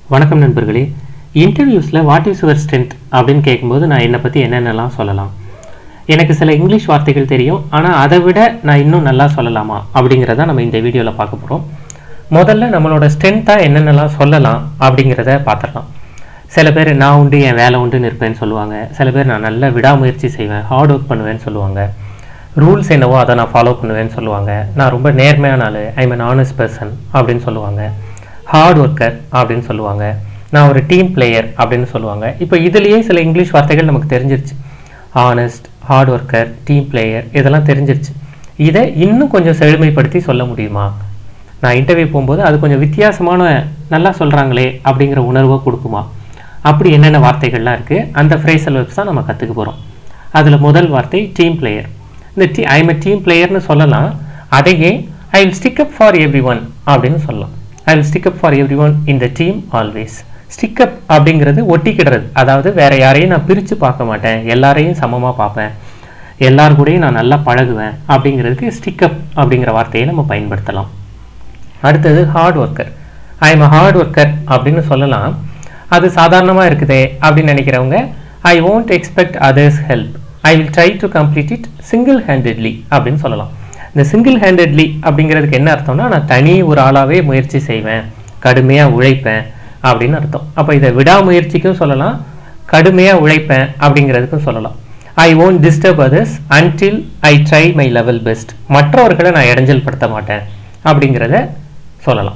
வணக்கம் நண்பர்களே இன்டர்வியூஸில் வாட் இஸ் யுவர் ஸ்ட்ரென்த் அப்படின்னு கேட்கும்போது நான் என்னை பற்றி என்னென்னலாம் சொல்லலாம் எனக்கு சில இங்கிலீஷ் வார்த்தைகள் தெரியும் ஆனால் அதை விட நான் இன்னும் நல்லா சொல்லலாமா அப்படிங்கிறத நம்ம இந்த வீடியோவில் பார்க்க போகிறோம் முதல்ல நம்மளோட ஸ்ட்ரென்த்தாக என்னென்னலாம் சொல்லலாம் அப்படிங்கிறத பார்த்துடலாம் சில பேர் நான் உண்டு என் வேலை உண்டுன்னு இருப்பேன்னு சொல்லுவாங்க சில பேர் நான் நல்ல விடாமுயற்சி செய்வேன் ஹார்ட் ஒர்க் பண்ணுவேன்னு சொல்லுவாங்க ரூல்ஸ் என்னவோ அதை நான் ஃபாலோ பண்ணுவேன்னு சொல்லுவாங்க நான் ரொம்ப நேர்மையான ஆள் ஐம் an honest பர்சன் அப்படின்னு சொல்லுவாங்க ஹார்ட் ஒர்க்கர் அப்படின்னு சொல்லுவாங்க நான் ஒரு டீம் பிளேயர் அப்படின்னு சொல்லுவாங்க இப்போ இதுலேயே சில இங்கிலீஷ் வார்த்தைகள் நமக்கு தெரிஞ்சிருச்சு honest hard worker team player இதெல்லாம் தெரிஞ்சிருச்சு இதை இன்னும் கொஞ்சம் செழுமைப்படுத்தி சொல்ல முடியுமா நான் இன்டர்வியூ போகும்போது அது கொஞ்சம் வித்தியாசமான நல்லா சொல்கிறாங்களே அப்படிங்கிற உணர்வை கொடுக்குமா அப்படி என்னென்ன வார்த்தைகள்லாம் இருக்குது அந்த ஃப்ரேசல் வெப்ஸ் தான் நம்ம கற்றுக்க போகிறோம் அதில் முதல் வார்த்தை டீம் பிளேயர் இந்த டீ ஐம் எ டீம் பிளேயர்னு சொல்லலாம் அதையே I will stick up for everyone அப்படின்னு சொல்லலாம் I will stick up for everyone இந்த டீம் ஆல்வேஸ் ஸ்டிக் அப் அப்படிங்கிறது ஒட்டிக்கிடுறது அதாவது வேற யாரையும் நான் பிரித்து பார்க்க மாட்டேன் எல்லாரையும் சமமாக பார்ப்பேன் எல்லார் கூடயும் நான் நல்லா பழகுவேன் அப்படிங்கிறதுக்கு ஸ்டிக் அப் அப்படிங்கிற வார்த்தையை நம்ம பயன்படுத்தலாம் அடுத்தது hard worker I am hard worker அப்படின்னு சொல்லலாம் அது சாதாரணமாக இருக்குதே அப்படின்னு நினைக்கிறவங்க I won't expect others help I will try to complete it single handedly அப்படின்னு சொல்லலாம் இந்த சிங்கிள் ஹேண்டட்லி அப்படிங்கிறதுக்கு என்ன அர்த்தம்னா நான் தனி ஒரு ஆளாகவே முயற்சி செய்வேன் கடுமையாக உழைப்பேன் அப்படின்னு அர்த்தம் அப்போ இதை விடாமுயற்சிக்கும் சொல்லலாம் கடுமையாக உழைப்பேன் அப்படிங்கிறதுக்கும் சொல்லலாம் I won't disturb others until I try my level best மற்றவர்களை நான் இடைஞ்சல் படுத்த மாட்டேன் அப்படிங்கிறத சொல்லலாம்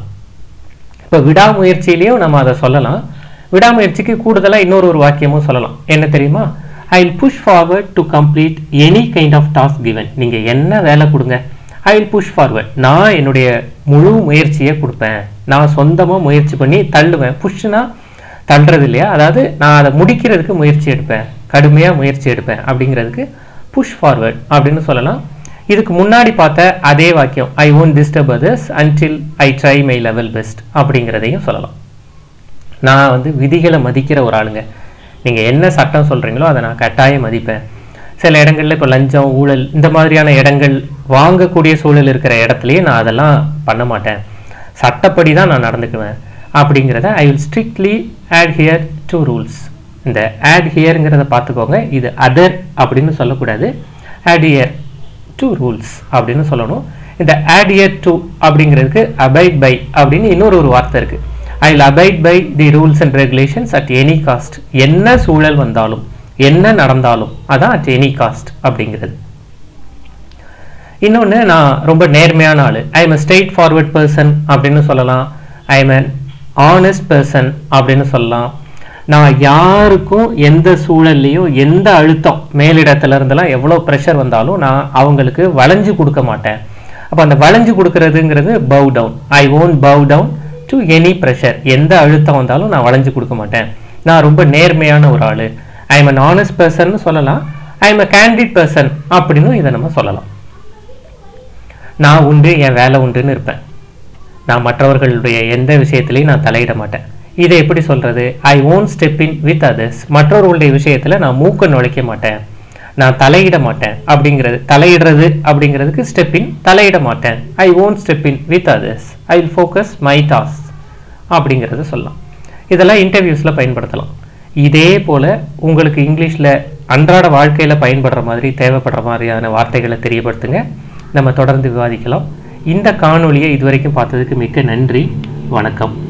இப்போ விடாமுயற்சியிலையும் நம்ம அதை சொல்லலாம் விடாமுயற்சிக்கு கூடுதலாக இன்னொரு ஒரு வாக்கியமும் சொல்லலாம் என்ன தெரியுமா I will push forward to complete any kind of task given நீங்கள் என்ன வேலை கொடுங்க ஐ வில் புஷ் ஃபார்வர்ட் நான் என்னுடைய முழு முயற்சியை கொடுப்பேன் நான் சொந்தமாக முயற்சி பண்ணி தள்ளுவேன் புஷ்னா தள்ளுறது இல்லையா அதாவது நான் அதை முடிக்கிறதுக்கு முயற்சி எடுப்பேன் கடுமையாக முயற்சி எடுப்பேன் அப்படிங்கிறதுக்கு புஷ் ஃபார்வர்ட் அப்படின்னு சொல்லலாம் இதுக்கு முன்னாடி பார்த்த அதே வாக்கியம் I won't disturb others until I try my level best அப்படிங்கிறதையும் சொல்லலாம் நான் வந்து விதிகளை மதிக்கிற ஒரு ஆளுங்க நீங்கள் என்ன சட்டம் சொல்கிறீங்களோ அதை நான் கட்டாயம் மதிப்பேன் சில இடங்கள்ல இப்போ லஞ்சம் ஊழல் இந்த மாதிரியான இடங்கள் வாங்கக்கூடிய சூழல் இருக்கிற இடத்துலையே நான் அதெல்லாம் பண்ண மாட்டேன் சட்டப்படி தான் நான் நடந்துக்குவேன் அப்படிங்கிறத I will strictly adhere to rules இந்த ஆட் ஹியருங்கிறத பார்த்துக்கோங்க இது அதர் அப்படின்னு சொல்லக்கூடாது ஆட் ஹியர் டு ரூல்ஸ் அப்படின்னு சொல்லணும் இந்த ஆட் இயர் டு அப்படிங்கிறதுக்கு அபைட் பை அப்படின்னு இன்னொரு ஒரு வார்த்தை இருக்கு I will abide by the rules and regulations at any cost என்ன சூழல் வந்தாலும் என்ன நடந்தாலும் அதான் அட் எனி காஸ்ட் அப்படிங்கிறது இன்னொன்று நான் ரொம்ப நேர்மையான ஆள் I am straightforward person அப்படின்னு சொல்லலாம் I am an honest person அப்படின்னு சொல்லலாம் நான் யாருக்கும் எந்த சூழல்லையும் எந்த அழுத்தம் மேலிடத்துல இருந்தெல்லாம் எவ்வளோ ப்ரெஷர் வந்தாலும் நான் அவங்களுக்கு வளைஞ்சு கொடுக்க மாட்டேன் அப்போ அந்த வளைஞ்சு கொடுக்கறதுங்கிறது bow down I won't bow down to any pressure எந்த அழுத்தம் வந்தாலும் நான் வளைஞ்சு கொடுக்க மாட்டேன் நான் ரொம்ப நேர்மையான ஒரு ஆள் I am an honest person சொல்லலாம் I am a candid person அப்படின்னு இதை நம்ம சொல்லலாம் நான் உண்டு என் வேலை உண்டுன்னு இருப்பேன் நான் மற்றவர்களுடைய எந்த விஷயத்திலையும் நான் தலையிட மாட்டேன் இதை எப்படி சொல்றது I won't step in with others மற்றவர்களுடைய விஷயத்துல நான் மூக்க நுழைக்க மாட்டேன் நான் தலையிட மாட்டேன் அப்படிங்கிறது தலையிடுறது அப்படிங்கிறதுக்கு ஸ்டெப் இன் தலையிட மாட்டேன் I won't step in with others I will focus my task அப்படிங்கிறத சொல்லலாம் இதெல்லாம் இன்டர்வியூஸில் பயன்படுத்தலாம் இதே போல் உங்களுக்கு இங்கிலீஷில் அன்றாட வாழ்க்கையில் பயன்படுற மாதிரி தேவைப்படுற மாதிரியான வார்த்தைகளை தெரியப்படுத்துங்க நம்ம தொடர்ந்து விவாதிக்கலாம் இந்த காணொளியை இதுவரைக்கும் பார்த்ததுக்கு மிக்க நன்றி வணக்கம்